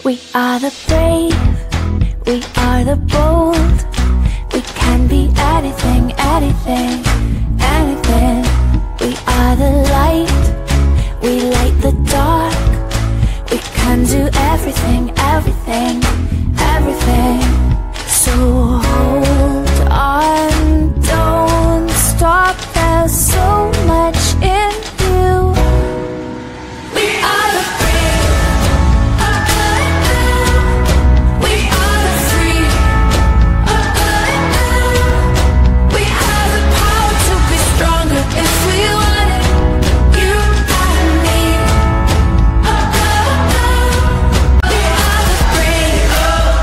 We are the brave, we are the bold. We can be anything, anything, anything. We are the light, we light the dark. We can do everything, everything, everything. So hold on, don't stop. There's so much in you. We are the brave. We are the free. We have the power to be stronger if we want it. You and me. We are the brave.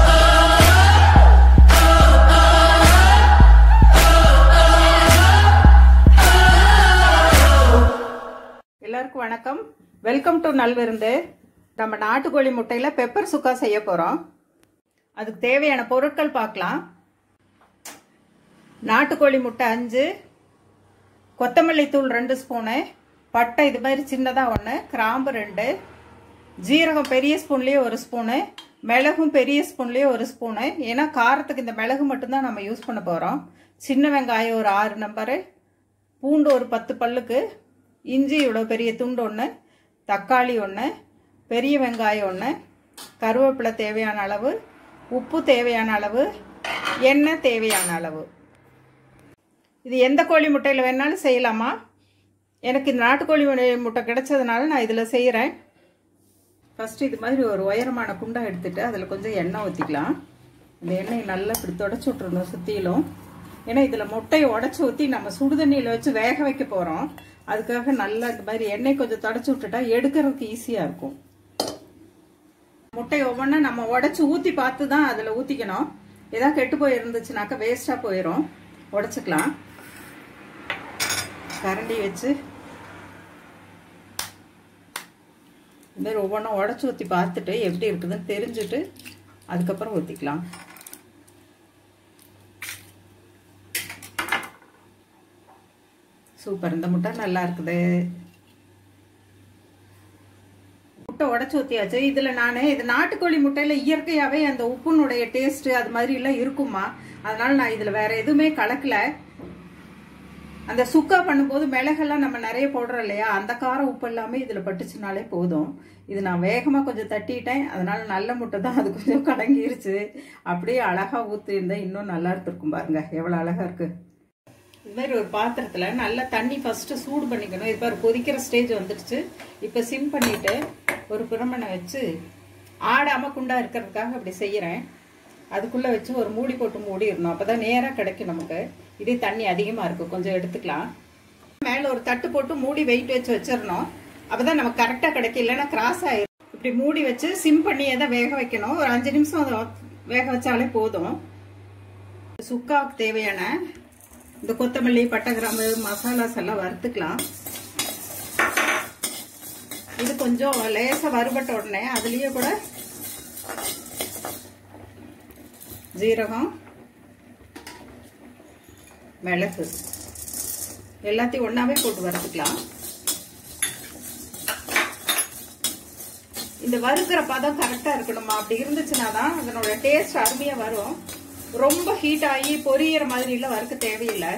எல்லாருக்கும் வணக்கம் welcome to நல்விருந்து நம்ம நாட்டுக்கோழி முட்டையில் pepper சுக்கா செய்ய போகிறோம் அதுக்கு தேவையான பொருட்கள் பார்க்கலாம் நாட்டுக்கோழி முட்டை அஞ்சு கொத்தமல்லி தூள் ரெண்டு ஸ்பூனு பட்டை இது மாதிரி சின்னதாக ஒன்று கிராம்பு ரெண்டு ஜீரகம் பெரிய ஸ்பூன்லேயே ஒரு ஸ்பூனு மிளகும் பெரிய ஸ்பூன்லேயே ஒரு ஸ்பூனு ஏன்னா காரத்துக்கு இந்த மிளகு மட்டும்தான் நம்ம யூஸ் பண்ண போகிறோம் சின்ன வெங்காயம் ஒரு ஆறு நம்பரு பூண்டு ஒரு பத்து பல்லுக்கு இஞ்சி இவ்வளோ பெரிய துண்டு ஒன்று தக்காளி ஒன்று பெரிய வெங்காயம் ஒன்று கருவேப்பிலை தேவையான அளவு உப்பு தேவையான அளவு எண்ணெய் தேவையான அளவு இது எந்த கோழி முட்டையில் வேணாலும் செய்யலாமா எனக்கு இந்த நாட்டுக்கோழி முட்டை- முட்டை கிடைச்சதுனால நான் இதில் செய்கிறேன் ஃபஸ்ட்டு இது மாதிரி ஒரு உயரமான குண்டா எடுத்துட்டு அதில் கொஞ்சம் எண்ணெய் ஊற்றிக்கலாம் இந்த எண்ணெயை நல்லா இப்படி தொடச்சி விட்றணும் சுற்றிலும் ஏன்னா இதில் முட்டையை உடச்சி ஊற்றி நம்ம சுடுதண்ணியில் வச்சு வேக வைக்க போகிறோம் அதுக்காக நல்லா இந்த மாதிரி எண்ணெய் கொஞ்சம் தொடச்சி விட்டுட்டா எடுக்கிறதுக்கு ஈஸியாக இருக்கும் முட்டை ஒவ்வொன்றா நம்ம உடச்சி ஊற்றி பார்த்து தான் அதில் ஊற்றிக்கணும் ஏதாவது கெட்டு போய் இருந்துச்சுனாக்கா வேஸ்ட்டாக போயிடும் உடச்சிக்கலாம் கரண்டி வச்சு இந்த மாதிரி ஒவ்வொன்றும் உடச்சி ஊற்றி பார்த்துட்டு எப்படி இருக்குதுன்னு தெரிஞ்சுட்டு அதுக்கப்புறம் ஊற்றிக்கலாம் சூப்பர் இந்த முட்டை நல்லா இருக்குது முட்டை உடச்சி ஊற்றியாச்சு இதில் நான் இது நாட்டுக்கோழி முட்டையில் இயற்கையாகவே அந்த உப்புனுடைய டேஸ்ட்டு அது மாதிரி எல்லாம் இருக்குமா அதனால நான் இதில் வேற எதுவுமே கலக்கல அந்த சுக்கா பண்ணும்போது மிளகெல்லாம் நம்ம நிறைய போடுறோம் இல்லையா அந்த காரம் உப்பு எல்லாமே இதில் பட்டுச்சுனாலே போதும் இது நான் வேகமாக கொஞ்சம் தட்டிட்டேன் அதனால நல்ல முட்டை தான் அது கொஞ்சம் கலங்கிருச்சு அப்படியே அழகா ஊற்றிருந்தேன் இன்னும் நல்லா இருந்திருக்கும் பாருங்க எவ்வளோ அழகா இருக்கு இது மாதிரி ஒரு பாத்திரத்தில் நல்லா தண்ணி ஃபஸ்ட்டு சூடு பண்ணிக்கணும் இது பாரு கொதிக்கிற ஸ்டேஜ் வந்துடுச்சு இப்போ சிம் பண்ணிட்டு ஒரு பிரமனை வச்சு ஆடாமல் குண்டா இருக்கிறதுக்காக அப்படி செய்கிறேன் அதுக்குள்ளே வச்சு ஒரு மூடி போட்டு மூடிடணும் அப்போ தான் நேராக கிடைக்கும் நமக்கு இதே தண்ணி அதிகமாக இருக்குது கொஞ்சம் எடுத்துக்கலாம் மேலே ஒரு தட்டு போட்டு மூடி வெயிட் வச்சு வச்சிடணும் அப்போ தான் நமக்கு கரெக்டாக கிடைக்கும் இல்லைன்னா கிராஸ் ஆயிரும் இப்படி மூடி வச்சு சிம் பண்ணியே தான் வேக வைக்கணும் ஒரு அஞ்சு நிமிஷம் அதை வேக வச்சாலே போதும் சுக்காவுக்கு தேவையான இந்த கொத்தமல்லி பட்டை கிராம்பு மசாலாஸ் எல்லாம் வறுத்துக்கலாம் இது கொஞ்சம் லேசாக வறுபட்ட உடனே அதுலேயே கூட ஜீரகம் மிளகு எல்லாத்தையும் ஒன்றாவே போட்டு வறுத்துக்கலாம் இந்த வறுக்கிற பதம் கரெக்டாக இருக்கணுமா அப்படி இருந்துச்சுன்னா தான் அதனோட டேஸ்ட் அருமையாக வரும் ரொம்ப ஹீட் ஆகி பொரியிற மாதிரிலாம் வறுக்க தேவையில்லை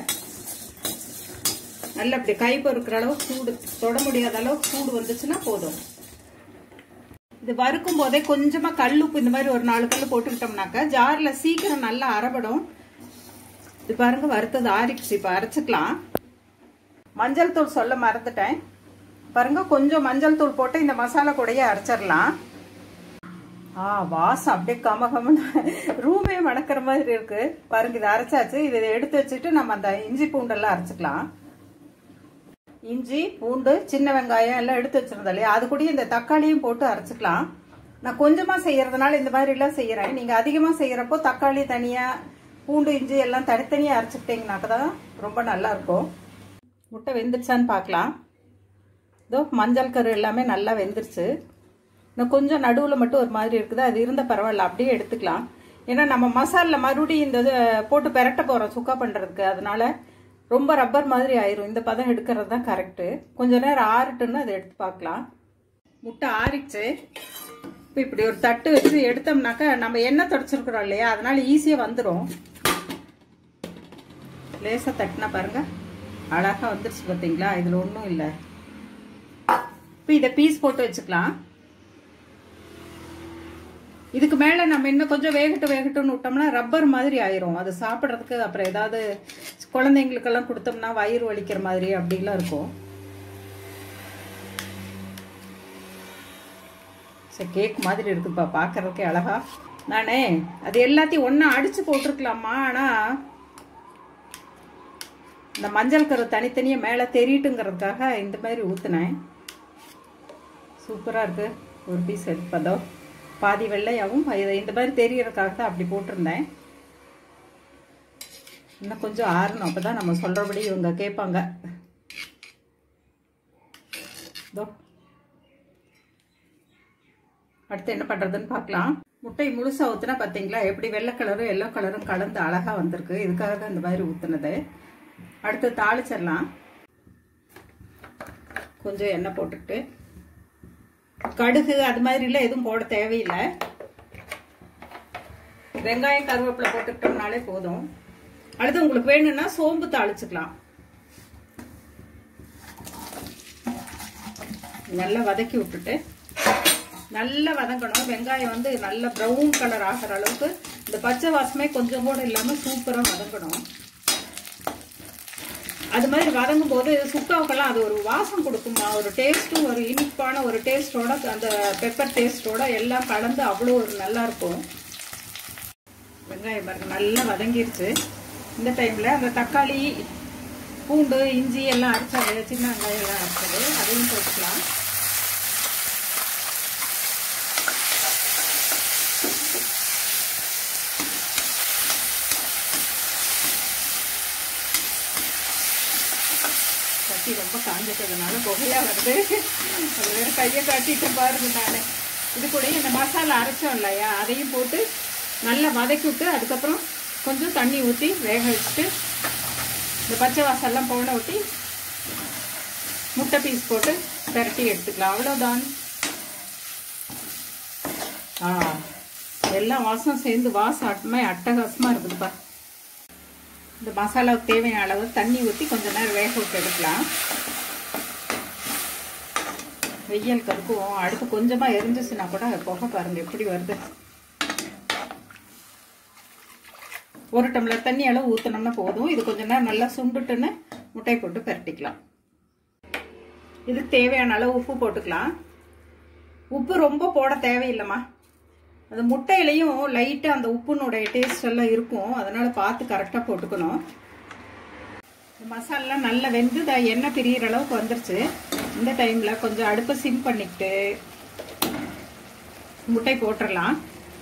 நல்ல அப்படி கை பொறுக்கிற அளவுக்கு சூடு தொட முடியாத அளவுக்கு சூடு வந்துச்சுன்னா போதும் இது வறுக்கும் போதே கொஞ்சமா கல் உப்பு இந்த மாதிரி ஒரு நாலு கல் போட்டுக்கிட்டோம்னாக்கா ஜார்ல சீக்கிரம் நல்லா அரைபடும் இது பாருங்க வறுத்தது ஆறிடுச்சு இப்ப அரைச்சுக்கலாம் மஞ்சள் தூள் சொல்ல மறந்துட்டேன் பாருங்க கொஞ்சம் மஞ்சள் தூள் போட்டு இந்த மசாலா கூடயே அரைச்சிடலாம் ஆ வாசம் அப்படியே கம கமன்னு ரூமே மணக்கிற மாதிரி இருக்கு பாருங்க இதை அரைச்சாச்சு இதை எடுத்து வச்சுட்டு நம்ம அந்த இஞ்சி பூண்டெல்லாம் அரைச்சிக்கலாம் இஞ்சி பூண்டு சின்ன வெங்காயம் எல்லாம் எடுத்து வச்சிருந்தோம் இல்லையா அது கூட இந்த தக்காளியும் போட்டு அரைச்சிக்கலாம் நான் கொஞ்சமா செய்யறதுனால இந்த மாதிரி எல்லாம் செய்யறேன் நீங்க அதிகமா செய்யறப்போ தக்காளி தனியா பூண்டு இஞ்சி எல்லாம் தனித்தனியா அரைச்சிக்கிட்டீங்கனாக்க தான் ரொம்ப நல்லா இருக்கும் முட்டை வெந்துருச்சான்னு பார்க்கலாம் இதோ மஞ்சள் கரு எல்லாமே நல்லா வெந்துருச்சு இன்னும் கொஞ்சம் நடுவில் மட்டும் ஒரு மாதிரி இருக்குது அது இருந்த பரவாயில்ல அப்படியே எடுத்துக்கலாம் ஏன்னா நம்ம மசாலில் மறுபடியும் இந்த இது போட்டு பெரட்ட போகிறோம் சுக்கா பண்ணுறதுக்கு அதனால ரொம்ப ரப்பர் மாதிரி ஆயிரும் இந்த பதம் எடுக்கிறது தான் கரெக்டு கொஞ்ச நேரம் ஆறட்டுன்னு அதை எடுத்து பார்க்கலாம் முட்டை ஆறிச்சு இப்போ இப்படி ஒரு தட்டு வச்சு எடுத்தோம்னாக்கா நம்ம எண்ணெய் தொடச்சிருக்கிறோம் இல்லையா அதனால ஈஸியாக வந்துடும் லேசாக தட்டினா பாருங்க அழகாக வந்துருச்சு பார்த்தீங்களா இதில் ஒன்றும் இல்லை இப்போ இதை பீஸ் போட்டு வச்சுக்கலாம் இதுக்கு மேலே நம்ம இன்னும் கொஞ்சம் வேகட்டும் வேகட்டும்னு விட்டோம்னா ரப்பர் மாதிரி ஆயிரும் அது சாப்பிட்றதுக்கு அப்புறம் ஏதாவது குழந்தைங்களுக்கெல்லாம் கொடுத்தோம்னா வயிறு வலிக்கிற மாதிரி அப்படிலாம் இருக்கும் சரி கேக் மாதிரி இருக்குப்பா பார்க்கறதுக்கே அழகா நானே அது எல்லாத்தையும் ஒன்றா அடிச்சு போட்டிருக்கலாமா ஆனால் இந்த மஞ்சள் கரு தனித்தனியாக மேலே தெரியிட்டுங்கிறதுக்காக இந்த மாதிரி ஊற்றுனேன் சூப்பராக இருக்குது ஒரு பீஸ் எடுப்பதோ பாதி வெள்ளையாகவும் இது இந்த மாதிரி தெரியறதுக்காக தான் அப்படி போட்டிருந்தேன் இன்னும் கொஞ்சம் ஆறணும் அப்போ தான் நம்ம சொல்கிறபடி இவங்க கேட்பாங்க இதோ அடுத்து என்ன பண்ணுறதுன்னு பார்க்கலாம் முட்டை முழுசாக ஊற்றுனா பார்த்தீங்களா எப்படி வெள்ளை கலரும் எல்லோ கலரும் கலந்து அழகாக வந்திருக்கு இதுக்காக தான் இந்த மாதிரி ஊற்றுனது அடுத்து தாளிச்சிடலாம் கொஞ்சம் எண்ணெய் போட்டுட்டு கடுகு அது மாதிரிலாம் எதுவும் போட தேவையில்லை வெங்காயம் கருவேப்பிலை போட்டுக்கிட்டோம்னாலே போதும் அடுத்து உங்களுக்கு வேணும்னா சோம்பு தாளிச்சுக்கலாம் நல்லா வதக்கி விட்டுட்டு நல்லா வதங்கணும் வெங்காயம் வந்து நல்ல ப்ரௌன் கலர் ஆகிற அளவுக்கு இந்த பச்சை வாசமே கொஞ்சம் கூட இல்லாமல் சூப்பராக வதங்கணும் அது மாதிரி வதங்கும் போது சுக்காவுக்கெல்லாம் அது ஒரு வாசம் கொடுக்குமா ஒரு டேஸ்ட்டும் ஒரு இனிப்பான ஒரு டேஸ்டோட அந்த பெப்பர் டேஸ்டோட எல்லாம் கலந்து அவ்வளோ ஒரு நல்லா இருக்கும் வெங்காயம் பாருங்க நல்லா வதங்கிருச்சு இந்த டைம்ல அந்த தக்காளி பூண்டு இஞ்சி எல்லாம் அரைச்சது சின்ன வெங்காயம் எல்லாம் அரைச்சது அதையும் போட்டுக்கலாம் கட்டி ரொம்ப காஞ்சிட்டதுனால புகையா வருது அது வேற கையை காட்டிட்டு பாருங்க நான் இது கூட இந்த மசாலா அரைச்சோம் இல்லையா அதையும் போட்டு நல்லா வதக்கி விட்டு அதுக்கப்புறம் கொஞ்சம் தண்ணி ஊற்றி வேக வச்சுட்டு இந்த பச்சை வாசல்லாம் போன ஊற்றி முட்டை பீஸ் போட்டு பெரட்டி எடுத்துக்கலாம் அவ்வளோதான் ஆ எல்லா வாசம் சேர்ந்து வாசம் அட்டமே அட்டகாசமாக இருக்குதுப்பா இந்த மசாலாவுக்கு தேவையான அளவு தண்ணி ஊற்றி கொஞ்ச நேரம் வேக விட்டு எடுக்கலாம் வெயில் கருக்கும் அடுத்து கொஞ்சமாக எரிஞ்சிச்சுன்னா கூட புகை பாருங்க எப்படி வருது ஒரு டம்ளர் தண்ணி அளவு ஊற்றினோம்னா போதும் இது கொஞ்ச நேரம் நல்லா சுண்டுட்டுன்னு முட்டை போட்டு பரட்டிக்கலாம் இதுக்கு தேவையான அளவு உப்பு போட்டுக்கலாம் உப்பு ரொம்ப போட தேவையில்லைம்மா அது முட்டையிலையும் லைட்டாக அந்த உப்புனுடைய டேஸ்ட் எல்லாம் இருக்கும் அதனால பார்த்து கரெக்டாக போட்டுக்கணும் மசாலாம் நல்லா வெந்து த- எண்ணெய் பிரியிற அளவுக்கு வந்துருச்சு இந்த டைமில் கொஞ்சம் அடுப்பை சிம் பண்ணிக்கிட்டு முட்டை போட்டுடலாம்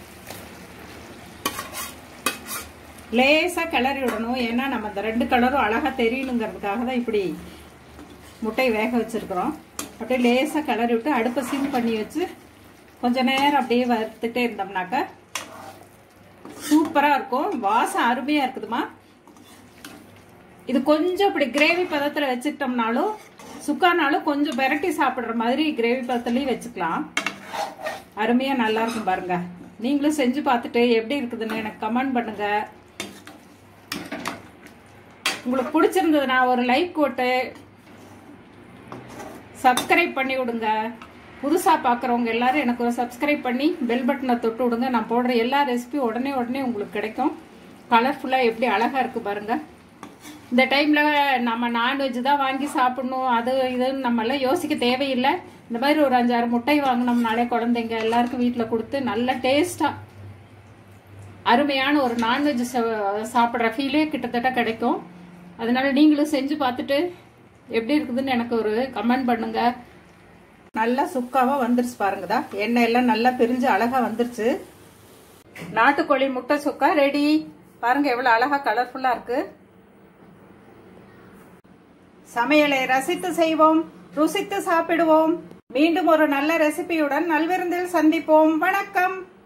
லேசாக கிளறி விடணும் ஏன்னா நம்ம அந்த ரெண்டு கலரும் அழகாக தெரியணுங்கிறதுக்காக தான் இப்படி முட்டை வேக வச்சிருக்கிறோம் அப்படியே லேசாக கிளறி விட்டு அடுப்பை சிம் பண்ணி வச்சு கொஞ்ச நேரம் அப்படியே வறுத்துட்டே இருந்தோம்னாக்கா சூப்பராக இருக்கும் வாசம் அருமையாக இருக்குதுமா இது கொஞ்சம் இப்படி கிரேவி பதத்தில் வச்சுக்கிட்டோம்னாலும் சுக்கானாலும் கொஞ்சம் பெரட்டி சாப்பிட்ற மாதிரி கிரேவி பதத்துலேயும் வச்சுக்கலாம் அருமையாக நல்லா இருக்கும் பாருங்க நீங்களும் செஞ்சு பார்த்துட்டு எப்படி இருக்குதுன்னு எனக்கு கமெண்ட் பண்ணுங்க உங்களுக்கு பிடிச்சிருந்ததுன்னா ஒரு லைக் போட்டு சப்ஸ்கிரைப் பண்ணி விடுங்க புதுசாக பார்க்குறவங்க எல்லாரும் எனக்கு ஒரு சப்ஸ்கிரைப் பண்ணி பெல் பட்டனை தொட்டு விடுங்க நான் போடுற எல்லா ரெசிபியும் உடனே உடனே உங்களுக்கு கிடைக்கும் கலர்ஃபுல்லாக எப்படி அழகாக இருக்குது பாருங்க இந்த டைமில் நம்ம நான்வெஜ் தான் வாங்கி சாப்பிடணும் அது இதுன்னு நம்ம எல்லாம் யோசிக்க தேவையில்லை இந்த மாதிரி ஒரு அஞ்சாறு முட்டை வாங்கினோம்னாலே குழந்தைங்க எல்லாருக்கும் வீட்டில் கொடுத்து நல்ல டேஸ்ட்டாக அருமையான ஒரு நான்வெஜ் சாப்பிட்ற ஃபீலே கிட்டத்தட்ட கிடைக்கும் அதனால நீங்களும் செஞ்சு பார்த்துட்டு எப்படி இருக்குதுன்னு எனக்கு ஒரு கமெண்ட் பண்ணுங்க நல்லா சுக்காவா வந்துருச்சு பாருங்கதா எண்ணெய் எல்லாம் நல்லா பிரிஞ்சு அழகா வந்துருச்சு நாட்டுக்கோழி முட்டை சுக்கா ரெடி பாருங்க எவ்வளவு அழகா கலர்ஃபுல்லா இருக்கு சமையலை ரசித்து செய்வோம் ருசித்து சாப்பிடுவோம் மீண்டும் ஒரு நல்ல ரெசிபியுடன் நல்விருந்தில் சந்திப்போம் வணக்கம்